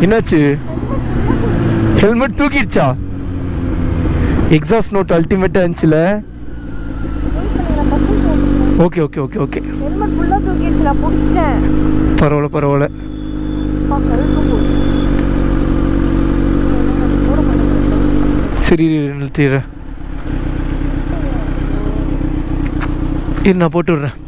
என்னாச்சு helmet தூக்கிடுச்சா exhaust note அல்டிமேட்டாக இருந்துச்சுல okay okay okay okay helmet ஃபுல்லாக தூக்கிடுச்சு நான் பிடிச்சிட்டேன் பரவாயில்ல பரவாயில்ல அப்பா, கழுத்து போகுது. போட மாட்டேங்குது. சரி நிறுத்திடுறேன் இரு நான் போட்டு விட்றேன்